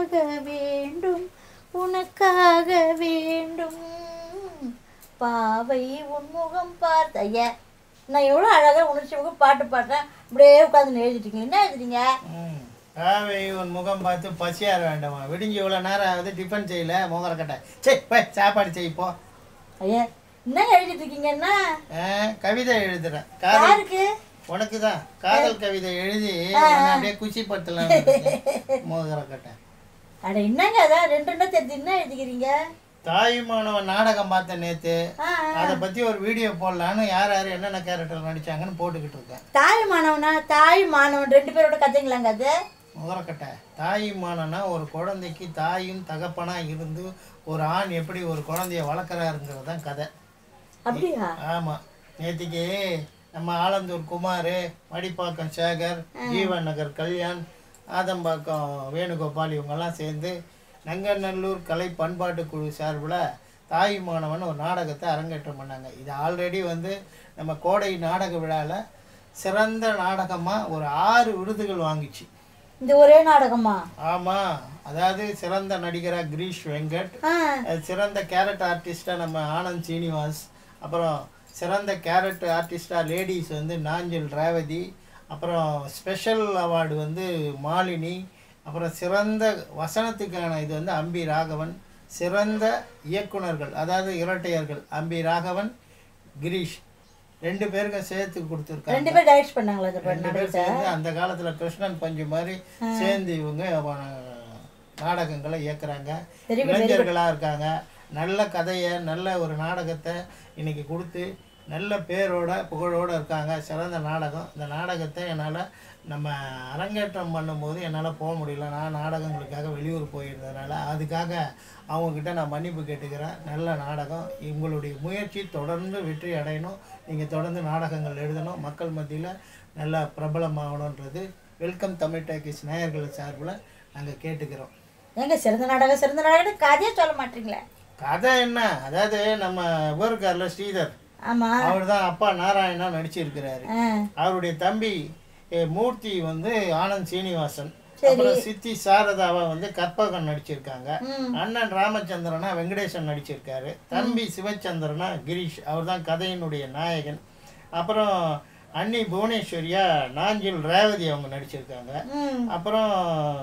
உனக்காக வேண்டும் உனக்காக வேண்டும் பாவை உன்முகம் பார்த்த ஐயா நான் எவ்வளோ அழகாக உணர்ச்சி முகம் பாட்டு பாடுறேன் அப்படியே உட்காந்து எழுதிட்டீங்க என்ன எழுதுறீங்க ம். பாவை உன் முகம் பார்த்து பசியார வேண்டாமா விடிஞ்சு இவ்வளோ நேரம் ஆகுது டிஃபன் செய்யல மோகர கட்டை சரி போய் சாப்பாடு செய் போ ஐயா என்ன எழுதிட்டு இருக்கீங்கன்னா ஆ, கவிதை எழுதுறேன் காதல் யாருக்கு உனக்கு தான் காதல் கவிதை எழுதி உன்னை அப்படியே குச்சி பத்தலாம் மோகர கட்டை அட என்னங்க அதான் ரெண்டு ரெண்டா தெரிஞ்சு என்ன எழுதிக்கிறீங்க தாயுமானவன் நாடகம் பார்த்தேன் நேத்து ஆ, ஆ. அதை பத்தி ஒரு வீடியோ போடலான்னு யார் யார் என்னென்ன கேரக்டர் நடிச்சாங்கன்னு போட்டுக்கிட்டு இருக்கேன் தாய் மாணவனா தாய் மாணவன் ரெண்டு பேரோட கதைங்களாங்க அது முகரக்கட்டை தாயுமானனா ஒரு குழந்தைக்கு தாயும் தகப்பனா இருந்து ஒரு ஆண் எப்படி ஒரு குழந்தைய வளர்க்குறாருங்கிறது தான் கதை அப்படியா ஆமாம் நேத்திக்கு நம்ம ஆலந்தூர் குமார் மடிப்பாக்கம் சேகர் ஜீவன் நகர் கல்யாண் ஆதம்பாக்கம் வேணுகோபால் இவங்கெல்லாம் சேர்ந்து நங்கநல்லூர் கலை பண்பாட்டு குழு சார்பில் தாயுமானவன் ஒரு நாடகத்தை அரங்கேற்றம் பண்ணாங்க இது ஆல்ரெடி வந்து நம்ம கோடை நாடக விழாவில் சிறந்த நாடகமாக ஒரு ஆறு விருதுகள் வாங்கிச்சு இந்த ஒரே நாடகமா ஆமாம் அதாவது சிறந்த நடிகராக கிரீஷ் வெங்கட் ஆ அஹ் சிறந்த கேரட் ஆர்டிஸ்டாக நம்ம ஆனந்த் சீனிவாஸ் அப்புறம் சிறந்த கேரட் ஆர்டிஸ்டாக லேடிஸ் வந்து நாஞ்சல் ரேவதி அப்புறம் ஸ்பெஷல் அவார்டு வந்து மாலினி அப்புறம் சிறந்த வசனத்துக்கான இது வந்து அம்பி ராகவன் சிறந்த இயக்குனர்கள் அதாவது இரட்டையர்கள் அம்பி ராகவன் கிரீஷ் ரெண்டு பேருக்கும் சேர்த்து கொடுத்துருக்காங்க ரெண்டு பேர் டைரக்ட் பண்ணாங்களா இந்த ரெண்டு படம் பேர் சேர்ந்து அந்த காலத்துல கிருஷ்ணன் பஞ்சு மாதிரி சேர்ந்து இவங்க அவ- நாடகங்களை இயக்குறாங்க Very good, இளைஞர்களா இருக்காங்க நல்ல கதையை நல்ல ஒரு நாடகத்தை இன்னைக்கு கொடுத்து நல்ல பேரோட புகழோட இருக்காங்க சிறந்த நாடகம் இந்த நாடகத்தை என்னால் நம்ம அரங்கேற்றம் பண்ணும்போது என்னால் போக முடியல நான் நாடகங்களுக்காக வெளியூர் போயிருந்ததுனால அதுக்காக அவங்கக்கிட்ட நான் மன்னிப்பு கேட்டுக்கிறேன் நல்ல நாடகம் உங்களுடைய முயற்சி தொடர்ந்து வெற்றி அடையணும் நீங்கள் தொடர்ந்து நாடகங்கள் எழுதணும் மக்கள் மத்தியில் நல்லா பிரபலமாகணுன்றது வெல்கம் தமிழ் டாக்கிஸ் நேயர்கள் சார்பில் நாங்கள் கேட்டுக்கிறோம் ஏங்க சிறந்த நாடகம் சிறந்த நாடகம் கதையே சொல்ல மாட்டீங்களே கதை என்ன அதாவது நம்ம இவர் இருக்கார்ல ஸ்ரீதர் ஆமா அவர் தான் அப்பா நாராயணா நடிச்சிருக்கிறாரு ஆ அவருடைய தம்பி எ, மூர்த்தி வந்து ஆனந்த் சீனிவாசன் அப்புறம் சித்தி சாரதாவை வந்து கற்பகம் நடிச்சிருக்காங்க ம் அண்ணன் ராமச்சந்திரனா வெங்கடேசன் நடிச்சிருக்காரு தம்பி சிவச்சந்திரனா கிரீஷ் அவர் தான் கதையினுடைய நாயகன் அப்புறம் அண்ணி புவனேஸ்வரியா நாஞ்சில் ரேவதி அவங்க நடிச்சிருக்காங்க ம் அப்புறம்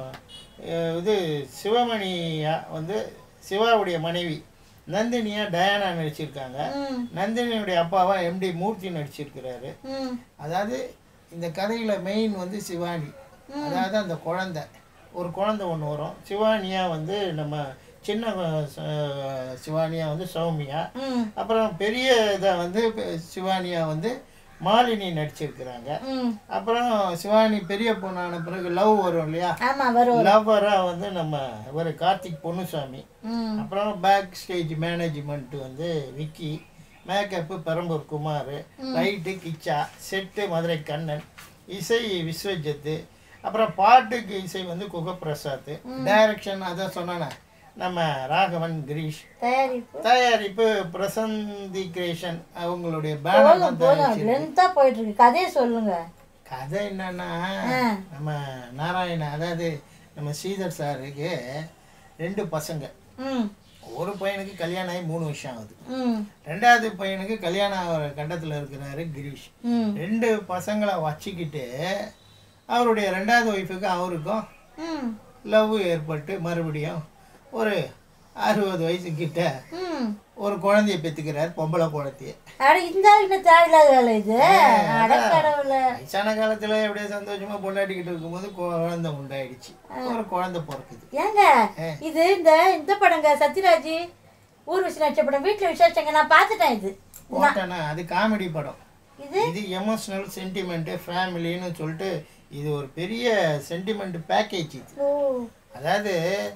அஹ், இது சிவமணியா வந்து சிவாவுடைய மனைவி நந்தினியா டயானா நடிச்சிருக்காங்க ம் நந்தினியுடைய அப்பாவா எம்டி மூர்த்தி நடிச்சிருக்கிறாரு ம் அதாவது இந்த கதையில மெயின் வந்து சிவானி அதாவது அந்த குழந்தை ஒரு குழந்தை ஒன்று வரும் சிவானியா வந்து நம்ம சின்ன அஹ், சிவானியா வந்து சௌமியா ம் அப்புறம் பெரிய இதை வந்து சிவானியா வந்து மாலினி நடிச்சிருக்கிறாங்க ம் அப்புறம் சிவானி பெரிய பொண்ணான பிறகு லவ் வரும் இல்லையா ஆமா வரும் லவ்வராக வந்து நம்ம இவர் கார்த்திக் பொன்னுசாமி ம் அப்புறம் பேக் ஸ்டேஜ் மேனேஜ்மெண்ட் வந்து Vicky makeup Perambur Kumar light Kichcha set Madurai Kannan இசை விஸ்வஜித்து அப்புறம் பாட்டுக்கு இசை வந்து குகப்பிரசாத் டைரக்ஷன் அதான் சொன்னானே நம்ம ராகவன் கிரீஷ் தயாரிப்பு தயாரிப்பு பிரசந்தி கிரியேஷன் அவங்களுடைய பேனர் போதும் தான் போதும் தயாரிச்சு லென்த்தா போயிட்டு இருக்கு கதையை சொல்லுங்க கதை என்னன்னா ஆ. நம்ம நாராயண அதாவது நம்ம ஸ்ரீதர் சாருக்கு ரெண்டு பசங்க ம் ஒரு பையனுக்கு கல்யாணம் ஆகி மூணு வருஷம் ஆகுது ம் ரெண்டாவது பையனுக்கு கல்யாணம் ஆகிற கண்டத்தில் இருக்கிறாரு கிரீஷ் ம் ரெண்டு பசங்களை வச்சுக்கிட்டு அவருடைய ரெண்டாவது ஒய்ஃபுக்கு அவருக்கும் ம் லவ் ஏற்பட்டு மறுபடியும் ஒரு அறுபது வயசு கிட்ட ம் ஒரு குழந்தைய பெற்றுக்கிறார் பொம்பளை குழந்தைய அட இந்த ஆள் என்ன தேவையில்லாத வேலை இது அட கடவுள வயசான காலத்துல எப்படியே சந்தோஷமா பொண்டாட்டிக்கிட்டு இருக்கும்போது குழந்தை உண்டாயிடுச்சு ஒரு குழந்தை பிறக்குது ஏங்க இது இந்த இந்த படங்க சத்யராஜ் ஊர்வசி நடிச்ச படம் வீட்டுல விசேஷங்க நான் பார்த்துட்டேன் இது போட்டேன்னா அது காமெடி படம் இது இது எமோஷனல் சென்டிமெண்ட் ஃபேமிலின்னு சொல்லிட்டு இது ஒரு பெரிய சென்டிமெண்ட் பேக்கேஜ் இது ஓ அதாவது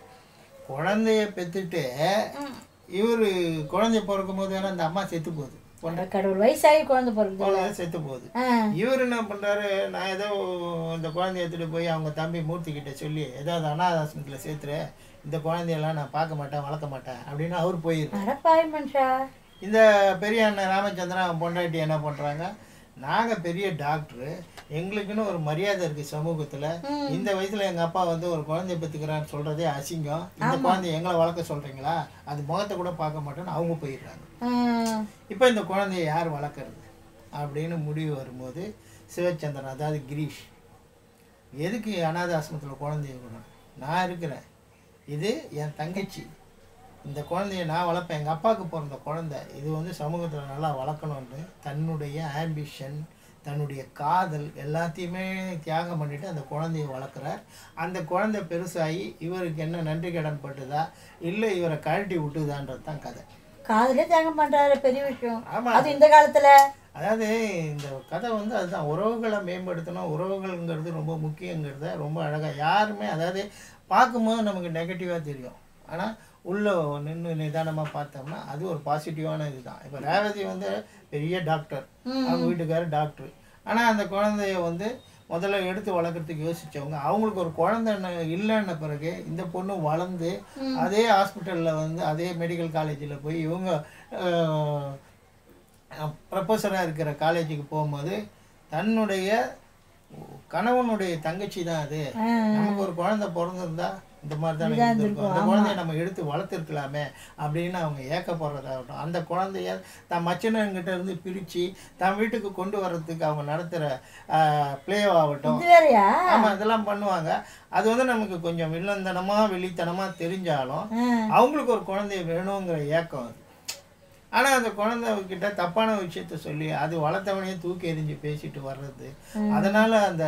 குழந்தைய பெற்றுட்டு இவர் குழந்தைய பிறக்கும் போது வேணா அந்த அம்மா செத்து போகுது அட கடவுள் வயசாகி குழந்தை பிறகுது குழந்தை செத்து போகுது ஆ இவர் என்ன பண்றாரு நான் ஏதோ இந்த குழந்தைய எடுத்துட்டு போய் அவங்க தம்பி மூர்த்தி கிட்ட சொல்லி ஏதாவது அனாதாசிரமத்தில் சேர்த்துரு இந்த குழந்தையெல்லாம் நான் பார்க்க மாட்டேன் வளர்க்க மாட்டேன் அப்படின்னு அவர் போயிரு அட பாய் மனுஷா இந்த பெரிய அண்ணன் ராமச்சந்திரன் அவன் பொண்டாட்டி என்ன பண்ணுறாங்க நாங்கள் பெரிய டாக்டரு எங்களுக்குன்னு ஒரு மரியாதை இருக்குது சமூகத்தில் இந்த வயசில் எங்கள் அப்பா வந்து ஒரு குழந்தைய பெற்றுக்கிறான்னு சொல்கிறதே அசிங்கம் இந்த குழந்தைய எங்களை வளர்க்க சொல்கிறீங்களா அது முகத்தை கூட பார்க்க மாட்டேன்னு அவங்க போயிடுறாங்க ம். இப்போ இந்த குழந்தைய யார் வளர்க்குறது அப்படின்னு முடிவு வரும்போது சிவச்சந்திரன் அதாவது கிரீஷ் எதுக்கு அனாதை ஆசிரமத்தில் குழந்தைய விடணும் நான் இருக்கிறேன் இது என் தங்கச்சி இந்த குழந்தைய நான் வளர்ப்பேன் எங்கள் அப்பாவுக்கு பிறந்த குழந்தை இது வந்து சமூகத்தில் நல்லா வளர்க்கணும்னு தன்னுடைய ஆம்பிஷன் தன்னுடைய காதல் எல்லாத்தையுமே தியாகம் பண்ணிட்டு அந்த குழந்தைய வளர்க்குறார் அந்த குழந்தை பெருசாகி இவருக்கு என்ன நன்றி கடன் பட்டுதா இல்லை இவரை கழட்டி விட்டுதான்றது தான் கதை காதலே தியாகம் பண்றாரு பெரிய விஷயம் ஆமா. அது இந்த காலத்துல அதாவது இந்த கதை வந்து அதுதான் உறவுகளை மேம்படுத்தணும் உறவுகள்ங்கிறது ரொம்ப முக்கியங்கிறத ரொம்ப அழகாக யாருமே அதாவது பார்க்கும்போது நமக்கு நெகட்டிவாக தெரியும் ஆனால் உள்ள நின்று நிதானமாக பார்த்தோம்னா அது ஒரு பாசிட்டிவான இதுதான் இப்போ ரேவதி வந்து பெரிய டாக்டர் அவங்க வீட்டுக்காரர் டாக்டர் ஆனால் அந்த குழந்தைய வந்து முதல்ல எடுத்து வளர்க்குறதுக்கு யோசிச்சவங்க அவங்களுக்கு ஒரு குழந்தை இல்லைன்ன பிறகு இந்த பொண்ணு வளர்ந்து அதே ஹாஸ்பிட்டலில் வந்து அதே மெடிக்கல் காலேஜில் போய் இவங்க ப்ரொஃபஸராக இருக்கிற காலேஜுக்கு போகும்போது தன்னுடைய கணவனுடைய தங்கச்சி தான் அது நமக்கு ஒரு குழந்தை பிறந்திருந்தா இந்த மாதிரி தானே இருந்திருக்கும் அந்த குழந்தைய நம்ம எடுத்து வளர்த்துருக்கலாமே அப்படின்னு அவங்க ஏக்கப்படுறதாகட்டும் அந்த குழந்தைய தன் மச்சனங்கிட்ட இருந்து பிரித்து தன் வீட்டுக்கு கொண்டு வர்றதுக்கு அவங்க நடத்துகிற ப்ளே ஆகட்டும் இது வேறயா ஆமாம் இதெல்லாம் பண்ணுவாங்க அது வந்து நமக்கு கொஞ்சம் வில்லந்தனமாக வெளித்தனமாக தெரிஞ்சாலும் ம். அவங்களுக்கு ஒரு குழந்தைய வேணுங்கிற ஏக்கம் அது ஆனால் அந்த குழந்தைகிட்ட தப்பான விஷயத்த சொல்லி அது வளர்த்தவனையே தூக்கி எறிஞ்சு பேசிட்டு வர்றது அதனால அந்த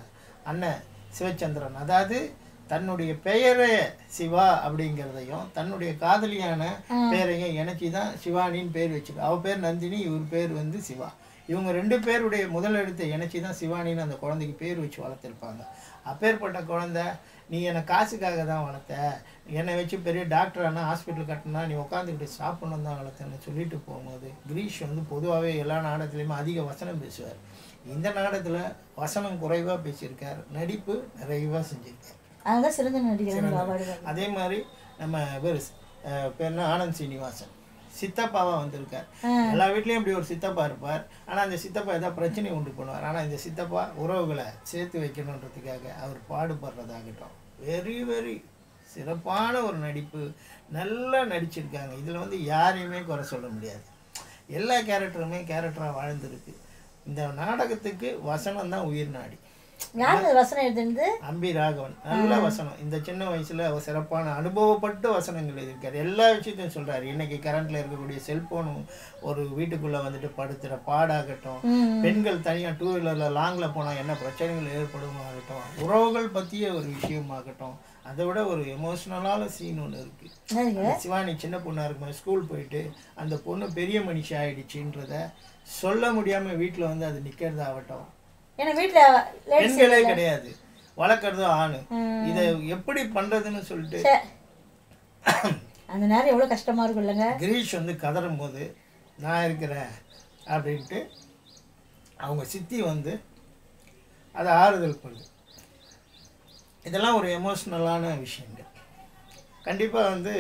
அண்ணன் சிவச்சந்திரன் அதாவது தன்னுடைய பெயரே சிவா அப்படிங்கிறதையும் தன்னுடைய காதலியான பேரையும் இணைச்சி தான் சிவானின்னு பேர் வச்சிருக்கா அவ பேர் நந்தினி இவர் பேர் வந்து சிவா இவங்க ரெண்டு பேருடைய முதல் எழுத்தை இணைச்சி தான் சிவானின்னு அந்த குழந்தைக்கு பேர் வச்சு வளர்த்துருப்பாங்க அப்பேற்பட்ட குழந்தை நீ என்னை காசுக்காக தான் வளர்த்த என்னை வச்சு பெரிய டாக்டர் ஆனால் ஹாஸ்பிட்டல் கட்டினா நீ உட்காந்துக்கிட்டு சாப்பிடணும் தான் வளர்த்தேன்னு சொல்லிட்டு போகும்போது கிரீஷ் வந்து பொதுவாகவே எல்லா நாடகத்துலேயுமே அதிக வசனம் பேசுவார் இந்த நாடகத்தில் வசனம் குறைவாக பேசியிருக்கார் நடிப்பு நிறைவாக செஞ்சிருக்கார் அதான் சிறந்த நடிகர் அவார்டு அதே மாதிரி நம்ம இவர் அஹ், பேர் என்ன ஆனந்த் சீனிவாசன் சித்தப்பாவா வந்திருக்கார் எல்லா வீட்லேயும் இப்படி ஒரு சித்தப்பா இருப்பார் ஆனால் அந்த சித்தப்பா ஏதாவது பிரச்சனை உண்டு பண்ணுவார் ஆனால் இந்த சித்தப்பா உறவுகளை சேர்த்து வைக்கணுன்றதுக்காக அவர் பாடுபடுறதாகட்டும் வெரி வெரி சிறப்பான ஒரு நடிப்பு நல்லா நடிச்சிருக்காங்க இதில் வந்து யாரையுமே குறை சொல்ல முடியாது எல்லா கேரக்டருமே கேரக்டராக வாழ்ந்துருக்கு இந்த நாடகத்துக்கு வசனம் தான் உயிர் நாடி யார் இந்த வசனம் எழுதுனது அம்பி ராகவன் நல்ல வசனம் இந்த சின்ன வயசுல அவர் சிறப்பான அனுபவப்பட்டு வசனங்கள் எழுதியிருக்காரு எல்லா விஷயத்தையும் சொல்றாரு இன்னைக்கு கரண்ட்ல இருக்கக்கூடிய செல்போன் ஒரு வீட்டுக்குள்ள வந்துட்டு படுத்துற பாடாகட்டும் ம். பெண்கள் தனியா டூ வீலர்ல லாங்ல போனா என்ன பிரச்சனைகள் ஏற்படும் ஆகட்டும் உறவுகள் பத்திய ஒரு விஷயமாகட்டும் அதை விட ஒரு எமோஷனலான சீன் ஒன்று இருக்கு என்னதுங்க அந்த சிவானி சின்ன பொண்ணா இருக்கும்போது ஸ்கூல் போயிட்டு அந்த பொண்ணு பெரிய மனுஷி ஆயிடுச்சுன்றத சொல்ல முடியாம வீட்டுல வந்து அது நிக்கிறதாகட்டும் ஏன்னா வீட்டுல லேடிஸ் பெண்களே கிடையாது வளர்க்குறதும் ஆணு இதை எப்படி பண்றதுன்னு சொல்லிட்டு அந்த நேரம் எவ்வளவு கஷ்டமா இருக்கும் இல்லைங்க கிரீஷ் வந்து கதறும் போது நான் இருக்கிறேன் அப்படின்ட்டு அவங்க சித்தி வந்து அதை ஆறுதல் பண்ணுது இதெல்லாம் ஒரு எமோஷ்னலான விஷயங்கள் கண்டிப்பாக வந்து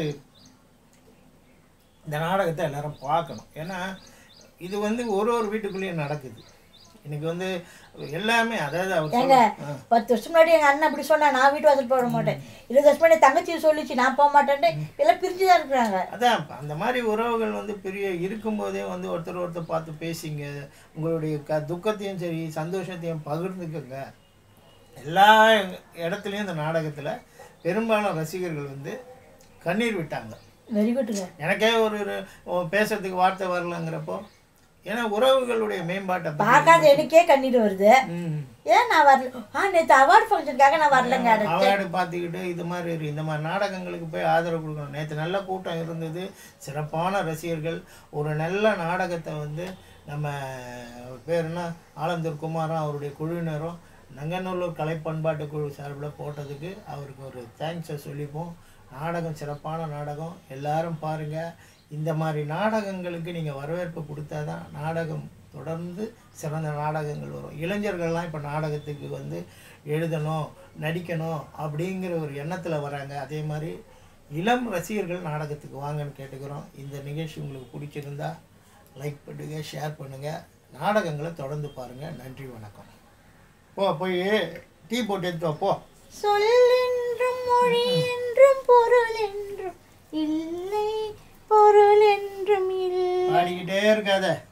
இந்த நாடகத்தை எல்லாரும் பார்க்கணும் ஏன்னா இது வந்து ஒரு ஒரு வீட்டுக்குள்ளேயும் நடக்குது இன்னைக்கு வந்து எல்லாமே அதாவது அவர் ஏங்க சொல்ல- பத்து வருஷம் முன்னாடி எங்க அண்ணன் அப்படி சொன்னா நான் வீட்டு வாசல் போட மாட்டேன் இருபது வருஷம் முன்னாடி தங்கச்சி சொல்லிச்சு நான் போக மாட்டேன்ட்டு எல்லாம் பிரிஞ்சு தான் இருக்கிறாங்க அதான் அந்த மாதிரி உறவுகள் வந்து பெரிய இருக்கும்போதே வந்து ஒருத்தர் ஒருத்தர் பார்த்து பேசிங்க உங்களுடைய க துக்கத்தையும் சரி சந்தோஷத்தையும் பகிர்ந்துக்கங்க எல்லா இடத்துலையும் இந்த நாடகத்தில் பெரும்பாலும் ரசிகர்கள் வந்து கண்ணீர் விட்டாங்க வெரி குட்டுங்க எனக்கே ஒரு ஒரு- ஓ, பேசுறதுக்கு வார்த்தை வரலங்கிறப்போ ஏன்னா உறவுகளுடைய மேம்பாட்டை பத்தி- பார்க்காத எனக்கே கண்ணீர் வருது ம் ஏன் நான் வரல ஆ நேற்று அவார்டு ஃபங்க்ஷனுக்காக நான் வரலங்க அவார்டு பார்த்துக்கிட்டு இது மாதிரி இரு இந்த மாதிரி நாடகங்களுக்கு போய் ஆதரவு கொடுக்கணும் நேற்று நல்ல கூட்டம் இருந்தது சிறப்பான ரசிகர்கள் ஒரு நல்ல நாடகத்தை வந்து நம்ம அவர் பேர் என்ன ஆலந்தூர் குமாரும் அவருடைய குழுவினரும் நங்கநல்லூர் கலை பண்பாட்டு குழு சார்பில் போட்டதுக்கு அவருக்கு ஒரு தேங்க்ஸை சொல்லிப்போம் நாடகம் சிறப்பான நாடகம் எல்லாரும் பாருங்கள் இந்த மாதிரி நாடகங்களுக்கு நீங்கள் வரவேற்பு கொடுத்தா தான் நாடகம் தொடர்ந்து சிறந்த நாடகங்கள் வரும் இளைஞர்கள்லாம் இப்போ நாடகத்துக்கு வந்து எழுதணும் நடிக்கணும் அப்படிங்கிற ஒரு எண்ணத்தில் வராங்க அதே மாதிரி இளம் ரசிகர்கள் நாடகத்துக்கு வாங்கன்னு கேட்டுக்கிறோம் இந்த நிகழ்ச்சி உங்களுக்கு பிடிச்சிருந்தா லைக் பண்ணுங்கள் ஷேர் பண்ணுங்கள் நாடகங்களை தொடர்ந்து பாருங்கள் நன்றி வணக்கம் போ போய் டீ போட்டு எடுத்து வா போ சொல்லென்றும் மொழி என்றும் பொருள் என்றும் இல்லை பொருள் என்றும் இல்லை பாடிக்கிட்டே இருக்காத